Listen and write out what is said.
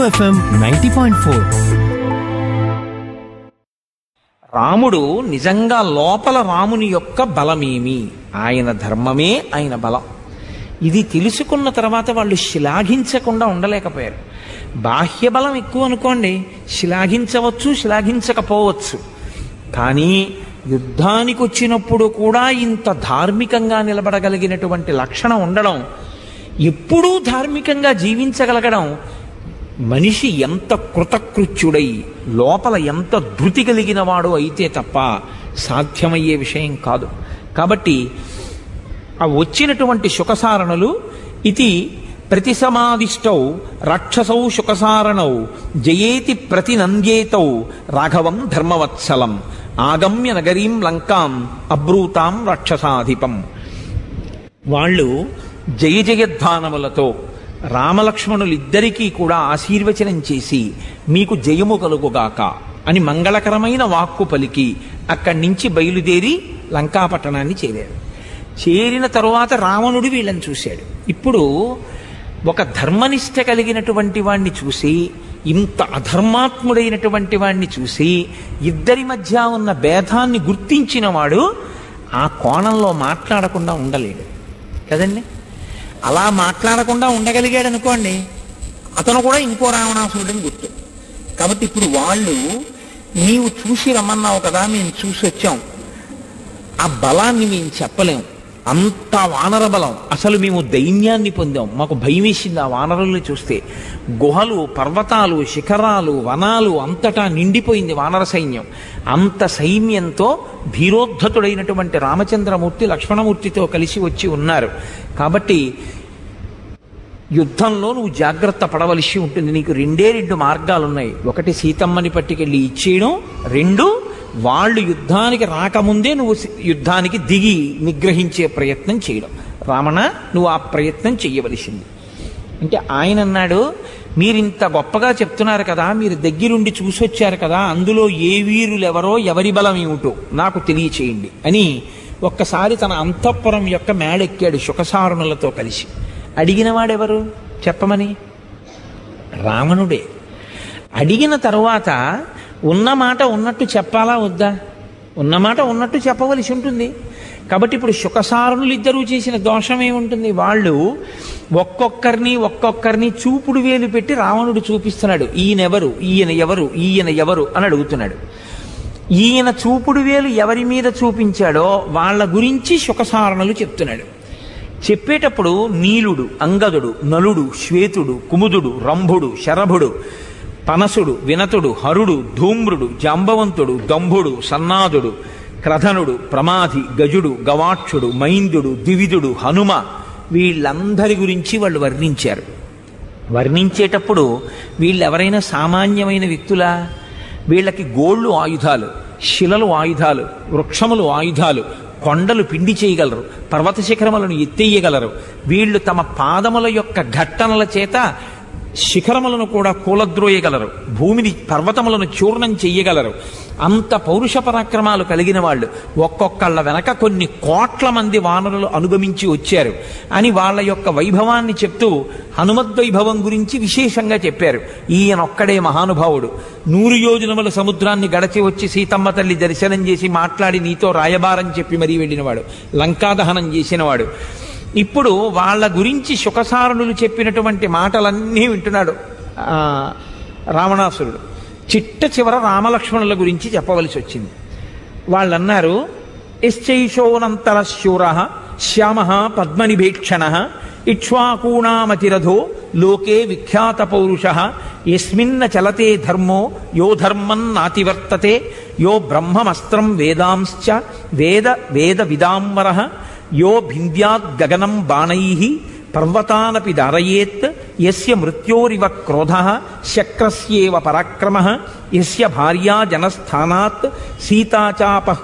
FM ninety point four రాముడు నిజంగా లోపల రాముని యొక్క బలమేమి ఆయన ధర్మమే ఆయన బలం ఇది తెలుసుకున్న తర్వాత వాళ్ళు శ్లాఘించకుండా ఉండలేకపోయారు బాహ్య బలం ఎక్కువ అనుకోండి శ్లాఘించవచ్చు శ్లాఘించకపోవచ్చు కానీ యుద్ధానికి వచ్చినప్పుడు కూడా ఇంత ధార్మికంగా నిలబడగలిగినటువంటి లక్షణం ఉండడం ఎప్పుడూ ధార్మికంగా జీవించగలగడం మనిషి ఎంత కృతకృత్యుడై లోపల ఎంత ధృతి కలిగిన వాడు అయితే తప్ప సాధ్యమయ్యే విషయం కాదు కాబట్టి ఆ వచ్చినటువంటి శుకసారణలు ఇది ప్రతిసమాదిష్టౌ రాక్షసౌ శుకసారణౌ జయేతి ప్రతినంద్యేతౌ రాఘవం ధర్మవత్సలం ఆగమ్య నగరీం లంకాం అబ్రూతాం రాక్షసాధిపం వాళ్ళు జయ జయధ్వానములతో రామలక్ష్మణులిద్దరికీ కూడా ఆశీర్వచనం చేసి మీకు జయము కలుగుగాక అని మంగళకరమైన వాక్కు పలికి అక్కడి నుంచి బయలుదేరి లంకాపట్టణాన్ని చేరారు చేరిన తరువాత రావణుడు వీళ్ళని చూశాడు ఇప్పుడు ఒక ధర్మనిష్ట కలిగినటువంటి వాణ్ణి చూసి ఇంత అధర్మాత్ముడైనటువంటి వాణ్ణి చూసి ఇద్దరి మధ్య ఉన్న భేదాన్ని గుర్తించిన వాడు ఆ కోణంలో మాట్లాడకుండా ఉండలేడు కదండి అలా మాట్లాడకుండా ఉండగలిగాడు అనుకోండి అతను కూడా ఇంకో రావణాసురుడని గుర్తు కాబట్టి ఇప్పుడు వాళ్ళు నీవు చూసి రమ్మన్నావు కదా మేము చూసి వచ్చాం ఆ బలాన్ని మేము చెప్పలేం అంత వానర బలం అసలు మేము దైన్యాన్ని పొందాం మాకు భయం వేసింది ఆ వానరుల్ని చూస్తే గుహలు పర్వతాలు శిఖరాలు వనాలు అంతటా నిండిపోయింది వానర సైన్యం అంత సైన్యంతో ధీరోద్ధతుడైనటువంటి రామచంద్రమూర్తి లక్ష్మణమూర్తితో కలిసి వచ్చి ఉన్నారు కాబట్టి యుద్ధంలో నువ్వు జాగ్రత్త పడవలసి ఉంటుంది నీకు రెండే రెండు మార్గాలు ఉన్నాయి ఒకటి సీతమ్మని పట్టుకెళ్ళి ఇచ్చేయడం రెండు వాళ్ళు యుద్ధానికి రాకముందే నువ్వు సి- యుద్ధానికి దిగి నిగ్రహించే ప్రయత్నం చేయడం రామణ నువ్వు ఆ ప్రయత్నం చెయ్యవలసింది అంటే ఆయన అన్నాడు మీరు ఇంత గొప్పగా చెప్తున్నారు కదా మీరు దగ్గరుండి చూసొచ్చారు కదా అందులో ఏ వీరులెవరో ఎవరి బలం ఏమిటో నాకు తెలియచేయండి అని ఒక్కసారి తన అంతఃపురం యొక్క మేడెక్కాడు శుకసారుణులతో కలిసి అడిగిన వాడెవరు చెప్పమని రావణుడే అడిగిన తరువాత ఉన్న మాట ఉన్నట్టు చెప్పాలా వద్దా ఉన్న మాట ఉన్నట్టు చెప్పవలసి ఉంటుంది కాబట్టి ఇప్పుడు శుకసారులు ఇద్దరూ చేసిన దోషం ఏముంటుంది వాళ్ళు ఒక్కొక్కరిని ఒక్కొక్కరిని చూపుడు వేలు పెట్టి రావణుడు చూపిస్తున్నాడు ఈయనెవరు ఈయన ఎవరు ఈయన ఎవరు అని అడుగుతున్నాడు ఈయన చూపుడు వేలు ఎవరి మీద చూపించాడో వాళ్ళ గురించి శుకసారణలు చెప్తున్నాడు చెప్పేటప్పుడు నీలుడు అంగదుడు నలుడు శ్వేతుడు కుముదుడు రంభుడు శరభుడు పనసుడు వినతుడు హరుడు ధూమ్రుడు జాంబవంతుడు దంభుడు సన్నాదుడు క్రధనుడు ప్రమాధి గజుడు గవాక్షుడు మైందుడు ద్వివిధుడు హనుమ వీళ్ళందరి గురించి వాళ్ళు వర్ణించారు వర్ణించేటప్పుడు వీళ్ళు ఎవరైనా సామాన్యమైన వ్యక్తులా వీళ్ళకి గోళ్ళు ఆయుధాలు శిలలు ఆయుధాలు వృక్షములు ఆయుధాలు కొండలు పిండి చేయగలరు పర్వత శిఖరములను ఎత్తేయగలరు వీళ్ళు తమ పాదముల యొక్క ఘట్టనల చేత శిఖరములను కూడా కూలద్రోయగలరు భూమిని పర్వతములను చూర్ణం చెయ్యగలరు అంత పౌరుష పరాక్రమాలు కలిగిన వాళ్ళు ఒక్కొక్కళ్ళ వెనక కొన్ని కోట్ల మంది వానరులు అనుగమించి వచ్చారు అని వాళ్ళ యొక్క వైభవాన్ని చెప్తూ హనుమద్వైభవం గురించి విశేషంగా చెప్పారు ఈయన ఒక్కడే మహానుభావుడు నూరు యోజనముల సముద్రాన్ని గడచి వచ్చి సీతమ్మ తల్లి దర్శనం చేసి మాట్లాడి నీతో రాయబారం చెప్పి మరీ వెళ్ళినవాడు లంకాదహనం చేసినవాడు ఇప్పుడు వాళ్ళ గురించి శుకసారణులు చెప్పినటువంటి మాటలన్నీ వింటున్నాడు ఆ, రావణాసురుడు చిట్ట చివర రామలక్ష్మణుల గురించి చెప్పవలసి వచ్చింది వాళ్ళు అన్నారు ఎశ్చైషోనంతర శూర శ్యామ పద్మనిభీక్షణ ఇక్ష్వాకూణామతిరథో లోకే విఖ్యాత పౌరుష ఎస్మిన్న చలతే ధర్మో యో ధర్మన్నాతివర్తతే యో బ్రహ్మమస్త్రం వేదాంశ్చ వేద వేద విదాంబర యో భింద్యాద్ గగనం బాణై పర్వతానపి దారయేత్ యస్య మృత్యోరివ క్రోధ శక్రస్యేవ పరాక్రమ యస్య భార్యా జనస్థానాత్ సీతాచాప